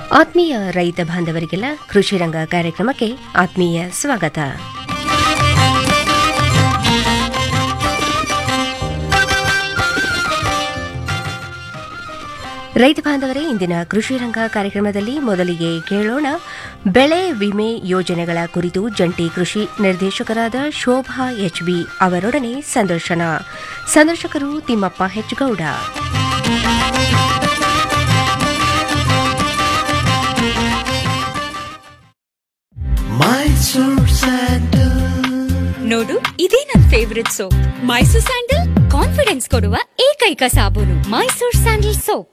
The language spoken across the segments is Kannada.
ಆತ್ಮೀಯ ರೈತ ಬಾಂಧವರಿಗೆಲ್ಲ ಕೃಷಿ ರಂಗ ಕಾರ್ಯಕ್ರಮಕ್ಕೆ ಆತ್ಮೀಯ ಸ್ವಾಗತ ರೈತ ಬಾಂಧವರೇ ಇಂದಿನ ಕೃಷಿ ರಂಗ ಕಾರ್ಯಕ್ರಮದಲ್ಲಿ ಮೊದಲಿಗೆ ಕೇಳೋಣ ಬೆಳೆ ವಿಮೆ ಯೋಜನೆಗಳ ಕುರಿತು ಜಂಟಿ ಕೃಷಿ ನಿರ್ದೇಶಕರಾದ ಶೋಭಾ ಎಚ್ಬಿ ಅವರೊಡನೆ ಸಂದರ್ಶನ ಸಂದರ್ಶಕರು ತಿಮ್ಮಪ್ಪ ಹೆಚ್ಗೌಡ ಮೈಸೂರ್ ಸ್ಯಾಂಡಲ್ ನೋಡು ಇದೇ ನನ್ favourite soap Mysore sandal confidence ಕೊಡುವ ಏಕೈಕ ಸಾಬೂನು ಮೈಸೂರ್ ಸ್ಯಾಂಡಲ್ ಸೋಪ್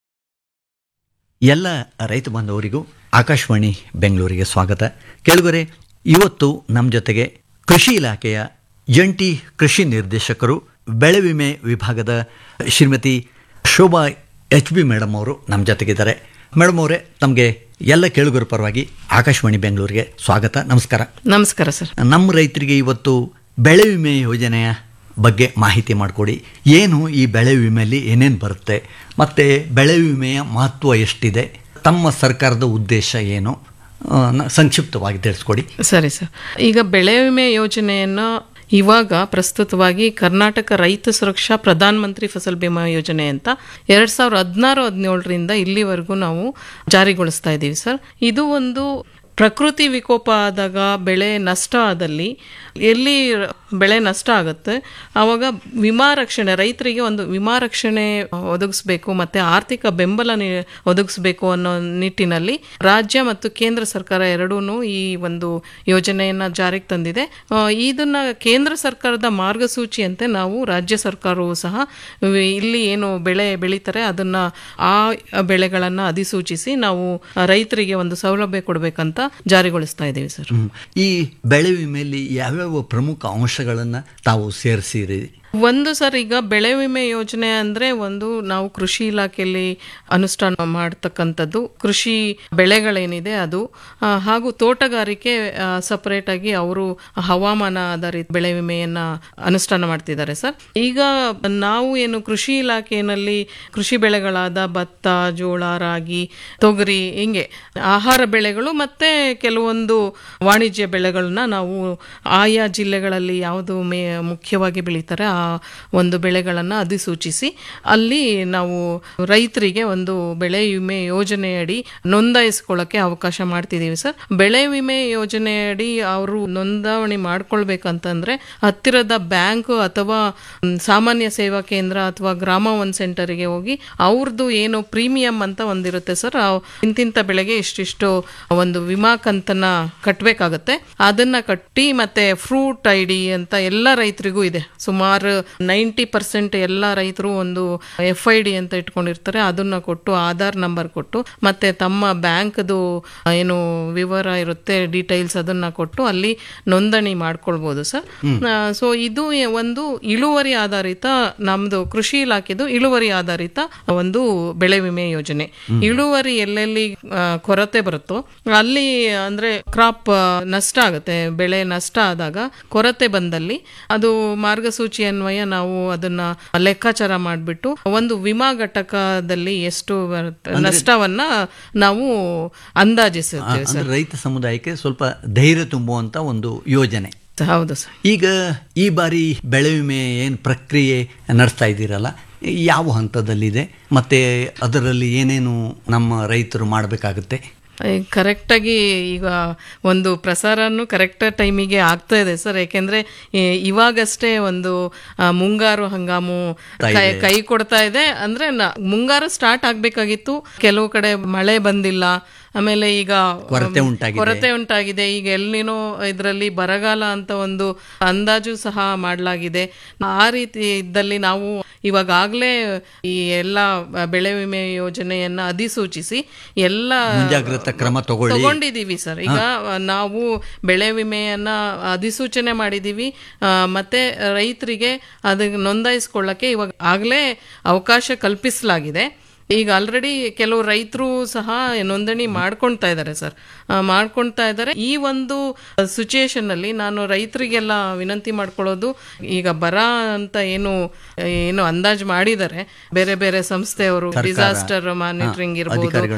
ಎಲ್ಲ ರೈತ ಬಾಂಧವರಿಗೂ ಆಕಾಶವಾಣಿ ಬೆಂಗಳೂರಿಗೆ ಸ್ವಾಗತ ಕೇಳುಗರೆ ಇವತ್ತು ನಮ್ಮ ಜೊತೆಗೆ ಕೃಷಿ ಇಲಾಖೆಯ ಜಂಟಿ ಕೃಷಿ ನಿರ್ದೇಶಕರು ಬೆಳೆ ವಿಮೆ ವಿಭಾಗದ Shrimati Shobha H B madam ಅವರು ನಮ್ಮ ಜೊತೆಗಿದ್ದಾರೆ ಮೇಡಮ್ ಅವರೇ ತಮಗೆ ಎಲ್ಲ ಕೇಳುಗರ ಪರವಾಗಿ ಆಕಾಶವಾಣಿ ಬೆಂಗಳೂರಿಗೆ ಸ್ವಾಗತ ನಮಸ್ಕಾರ ನಮಸ್ಕಾರ ಸರ್ ನಮ್ಮ ರೈತರಿಗೆ ಇವತ್ತು ಬೆಳೆ ವಿಮೆ ಯೋಜನೆಯ ಬಗ್ಗೆ ಮಾಹಿತಿ ಮಾಡಿಕೊಡಿ ಏನು ಈ ಬೆಳೆ ವಿಮೆಯಲ್ಲಿ ಏನೇನು ಬರುತ್ತೆ ಮತ್ತು ಬೆಳೆ ವಿಮೆಯ ಮಹತ್ವ ಎಷ್ಟಿದೆ ತಮ್ಮ ಸರ್ಕಾರದ ಉದ್ದೇಶ ಏನು ಆ, ನ- ಸಂಕ್ಷಿಪ್ತವಾಗಿ ತಿಳಿಸ್ಕೊಡಿ ಸರಿ ಸರ್ ಈಗ ಬೆಳೆ ವಿಮೆ ಯೋಜನೆಯನ್ನು ಇವಾಗ ಪ್ರಸ್ತುತವಾಗಿ ಕರ್ನಾಟಕ ರೈತ ಸುರಕ್ಷಾ ಪ್ರಧಾನ ಮಂತ್ರಿ ಫಸಲ್ ಬಿಮಾ ಯೋಜನೆ ಅಂತ ಎರಡ್ ಸಾವಿರದ ಹದಿನಾರು ಹದಿನೇಳರಿಂದ ಇಲ್ಲಿವರೆಗೂ ನಾವು ಜಾರಿಗೊಳಿಸ್ತಾ ಇದ್ದೀವಿ ಸರ್ ಇದು ಒಂದು ಪ್ರಕೃತಿ ವಿಕೋಪ ಆದಾಗ ಬೆಳೆ ನಷ್ಟ ಆದಲ್ಲಿ ಎಲ್ಲಿ ಬೆಳೆ ನಷ್ಟ ಆಗುತ್ತೆ ಆವಾಗ ವಿಮಾ ರಕ್ಷಣೆ ರೈತರಿಗೆ ಒಂದು ವಿಮಾ ರಕ್ಷಣೆ ಒದಗಿಸ್ಬೇಕು ಮತ್ತೆ ಆರ್ಥಿಕ ಬೆಂಬಲ ನೀ- ಒದಗಿಸ್ಬೇಕು ಅನ್ನೋ ನಿಟ್ಟಿನಲ್ಲಿ ರಾಜ್ಯ ಮತ್ತು ಕೇಂದ್ರ ಸರ್ಕಾರ ಎರಡೂ ಈ ಒಂದು ಯೋಜನೆಯನ್ನ ಜಾರಿಗೆ ತಂದಿದೆ ಆ, ಇದನ್ನ ಕೇಂದ್ರ ಸರ್ಕಾರದ ಮಾರ್ಗಸೂಚಿಯಂತೆ ನಾವು ರಾಜ್ಯ ಸರ್ಕಾರವು ಸಹ ವಿ- ಇಲ್ಲಿ ಏನು ಬೆಳೆ ಬೆಳೀತಾರೆ ಅದನ್ನ ಆ ಬೆಳೆಗಳನ್ನ ಅಧಿಸೂಚಿಸಿ ನಾವು ರೈತರಿಗೆ ಒಂದು ಸೌಲಭ್ಯ ಕೊಡಬೇಕಂತ ಜಾರಿಗೊಳಿಸ್ತಾ ಇದ್ದೀವಿ ಸರ್ ಹ್ಮ್. ಈ ಬೆಳೆ ವಿಮೆಯಲ್ಲಿ ಯಾವ್ಯಾವ ಪ್ರಮುಖ ಅಂಶಗಳನ್ನು ತಾವು ಸೇರಿಸಿರಿ ಒಂದು ಸರ್ ಈಗ ಬೆಳೆ ವಿಮೆ ಯೋಜನೆ ಅಂದ್ರೆ ಒಂದು ನಾವು ಕೃಷಿ ಇಲಾಖೆಯಲ್ಲಿ ಅನುಷ್ಠಾನ ಮಾಡ್ತಕ್ಕಂಥದ್ದು ಕೃಷಿ ಬೆಳೆಗಳೇನಿದೆ ಅದು ಆ, ಹಾಗೂ ತೋಟಗಾರಿಕೆ ಸಪರೇಟ್ ಆಗಿ ಅವರು ಹವಾಮಾನ ಆಧಾರಿತ ಬೆಳೆ ವಿಮೆಯನ್ನ ಅನುಷ್ಠಾನ ಮಾಡ್ತಿದ್ದಾರೆ ಸರ್ ಈಗ ನಾವು ಏನು ಕೃಷಿ ಇಲಾಖೆಯಲ್ಲಿ ಕೃಷಿ ಬೆಳೆಗಳಾದ ಭತ್ತ ಜೋಳ ರಾಗಿ ತೊಗರಿ ಹಿಂಗೆ ಆಹಾರ ಬೆಳೆಗಳು ಮತ್ತೆ ಕೆಲವೊಂದು ವಾಣಿಜ್ಯ ಬೆಳೆಗಳನ್ನ ನಾವು ಆಯಾ ಜಿಲ್ಲೆಗಳಲ್ಲಿ ಯಾವುದು ಮೇ ಮುಖ್ಯವಾಗಿ ಬೆಳೀತಾರೆ ಆ ಒಂದು ಬೆಳೆಗಳನ್ನು ಅಧಿಸೂಚಿಸಿ ಅಲ್ಲಿ ನಾವು ರೈತರಿಗೆ ಒಂದು ಬೆಳೆ ವಿಮೆ ಯೋಜನೆಯಡಿ ನೋಂದಾಯಿಸ್ಕೊಳ್ಳೋಕೆ ಅವಕಾಶ ಮಾಡ್ತಿದ್ದೀವಿ ಸರ್ ಬೆಳೆ ವಿಮೆ ಯೋಜನೆಯಡಿ ಅವರು ನೋಂದಾವಣಿ ಮಾಡ್ಕೊಳ್ಬೇಕಂತಂದ್ರೆ ಹತ್ತಿರದ ಬ್ಯಾಂಕ್ ಅಥವಾ ಮ್, ಸಾಮಾನ್ಯ ಸೇವಾ ಕೇಂದ್ರ ಅಥವಾ ಗ್ರಾಮ ಒನ್ ಸೆಂಟರ್ಗೆ ಹೋಗಿ ಅವ್ರದ್ದು ಏನು ಪ್ರೀಮಿಯಂ ಅಂತ ಒಂದಿರುತ್ತೆ ಸರ್ ಆ ಇಂತಿಂತ ಬೆಳೆಗೆ ಇಷ್ಟಿಷ್ಟು ಒಂದು ವಿಮಾ ಕಂತನ್ನ ಕಟ್ಟಬೇಕಾಗತ್ತೆ ಅದನ್ನ ಕಟ್ಟಿ ಮತ್ತೆ ಫ್ರೂಟ್ ಐ ಡಿ ಅಂತ ಎಲ್ಲ ರೈತರಿಗೂ ಇದೆ ಸುಮಾರು ನೈಂಟಿ ಪರ್ಸೆಂಟ್ ಎಲ್ಲ ರೈತರು ಒಂದು ಎಫ್ ಐ ಡಿ ಅಂತ ಇಟ್ಕೊಂಡಿರ್ತಾರೆ ಅದನ್ನ ಕೊಟ್ಟು ಆಧಾರ್ ನಂಬರ್ ಕೊಟ್ಟು ಮತ್ತೆ ತಮ್ಮ ಬ್ಯಾಂಕ್ದು ಏನು ವಿವರ ಇರುತ್ತೆ ಡೀಟೇಲ್ಸ್ ಅದನ್ನ ಕೊಟ್ಟು ಅಲ್ಲಿ ನೋಂದಣಿ ಮಾಡ್ಕೊಳ್ಬೋದು ಸರ್ ಸೊ ಇದು ಒಂದು ಇಳುವರಿ ಆಧಾರಿತ ನಮ್ದು ಕೃಷಿ ಇಲಾಖೆದು ಇಳುವರಿ ಆಧಾರಿತ ಒಂದು ಬೆಳೆ ವಿಮೆ ಯೋಜನೆ ಇಳುವರಿ ಎಲ್ಲೆಲ್ಲಿ ಆ, ಕೊರತೆ ಬರುತ್ತೋ ಅಲ್ಲಿ ಅಂದ್ರೆ ಕ್ರಾಪ್ ನಷ್ಟ ಆಗುತ್ತೆ ಬೆಳೆ ನಷ್ಟ ಆದಾಗ ಕೊರತೆ ಬಂದಲ್ಲಿ ಅದು ಮಾರ್ಗಸೂಚಿ ಅನ್ವಯ ನಾವು ಅದನ್ನ ಲೆಕ್ಕಾಚಾರ ಮಾಡಿಬಿಟ್ಟು ಒಂದು ವಿಮಾ ಘಟಕದಲ್ಲಿ ಎಷ್ಟು ಬರುತ್ತೆ ನಷ್ಟವನ್ನ ನಾವು ಅಂದಾಜಿಸುತ್ತೇವೆ ಅಂದ್ರೆ ರೈತ ಸಮುದಾಯಕ್ಕೆ ಸ್ವಲ್ಪ ಧೈರ್ಯ ತುಂಬುವಂಥ ಒಂದು ಯೋಜನೆ ಹೌದು ಸರ್ ಈಗ ಈ ಬಾರಿ ಬೆಳೆ ವಿಮೆ ಏನು ಪ್ರಕ್ರಿಯೆ ನಡೆಸ್ತಾ ಇದ್ದೀರಲ್ಲ ಯಾವ ಹಂತದಲ್ಲಿದೆ ಮತ್ತು ಅದರಲ್ಲಿ ಏನೇನು ನಮ್ಮ ರೈತರು ಮಾಡಬೇಕಾಗುತ್ತೆ ಕರೆಕ್ಟಾಗಿ ಈಗ ಒಂದು ಪ್ರಸಾರನು ಕರೆಕ್ಟ್ ಟೈಮಿಗೆ ಆಗ್ತಾ ಇದೆ ಸರ್ ಯಾಕೆಂದ್ರೆ ಈ ಇವಾಗಷ್ಟೇ ಒಂದು ಆ, ಮುಂಗಾರು ಹಂಗಾಮು ಕೈ- ಕೈ ಕೊಡ್ತಾ ಇದೆ ಅಂದ್ರೆ ನ- ಮುಂಗಾರು ಸ್ಟಾರ್ಟ್ ಆಗ್ಬೇಕಾಗಿತ್ತು ಕೆಲವು ಕಡೆ ಮಳೆ ಬಂದಿಲ್ಲ ಆಮೇಲೆ ಈಗ ಕೊರತೆ ಉಂಟಾಗಿದೆ. ಕೊರತೆ ಉಂಟಾಗಿದೆ ಈಗ ಎಲ್ಲಿನೋ ಇದರಲ್ಲಿ ಬರಗಾಲ ಅಂತ ಒಂದು ಅಂದಾಜು ಸಹ ಮಾಡಲಾಗಿದೆ ಆ ರೀತಿ ಇದ್ದಲ್ಲಿ ನಾವು ಇವಾಗಲೇ ಈ ಎಲ್ಲ ಬೆಳೆ ವಿಮೆ ಯೋಜನೆಯನ್ನ ಅಧಿಸೂಚಿಸಿ ಎಲ್ಲ ಮುಂಜಾಗ್ರತಾ ಕ್ರಮ ತಗೊಳ್ಳಿ ತಗೊಂಡಿದೀವಿ ಸರ್ ಈಗ ನಾವು ಬೆಳೆ ವಿಮೆಯನ್ನ ಅಧಿಸೂಚನೆ ಮಾಡಿದೀವಿ ಆ, ಮತ್ತೆ ರೈತರಿಗೆ ಅದಕ್ಕೆ ನೋಂದಾಯಿಸ್ಕೊಳ್ಳಕ್ಕೆ ಇವಾಗ ಆಗ್ಲೇ ಅವಕಾಶ ಕಲ್ಪಿಸಲಾಗಿದೆ ಈಗ ಆಲ್ರೆಡಿ ಕೆಲವು ರೈತರು ಸಹ ನೋಂದಣಿ ಮಾಡ್ಕೊಳ್ತಾ ಇದ್ದಾರೆ ಸರ್ ಆ, ಮಾಡ್ಕೊಳ್ತಾ ಇದ್ದಾರೆ ಈ ಒಂದು ಸಿಚುಯೇಷನ್ ಅಲ್ಲಿ ನಾನು ರೈತರಿಗೆಲ್ಲ ವಿನಂತಿ ಮಾಡ್ಕೊಳ್ಳೋದು ಈಗ ಬರ ಅಂತ ಏನು ಏನು ಅಂದಾಜು ಮಾಡಿದ್ದಾರೆ ಬೇರೆ ಬೇರೆ ಸಂಸ್ಥೆಯವರು ಸರ್ಕಾರ, ಡಿಸಾಸ್ಟರ್ ಮಾನಿಟರಿಂಗ್ ಹಾ, ಇರ್ಬೋದು ಅಧಿಕಾರಿಗಳು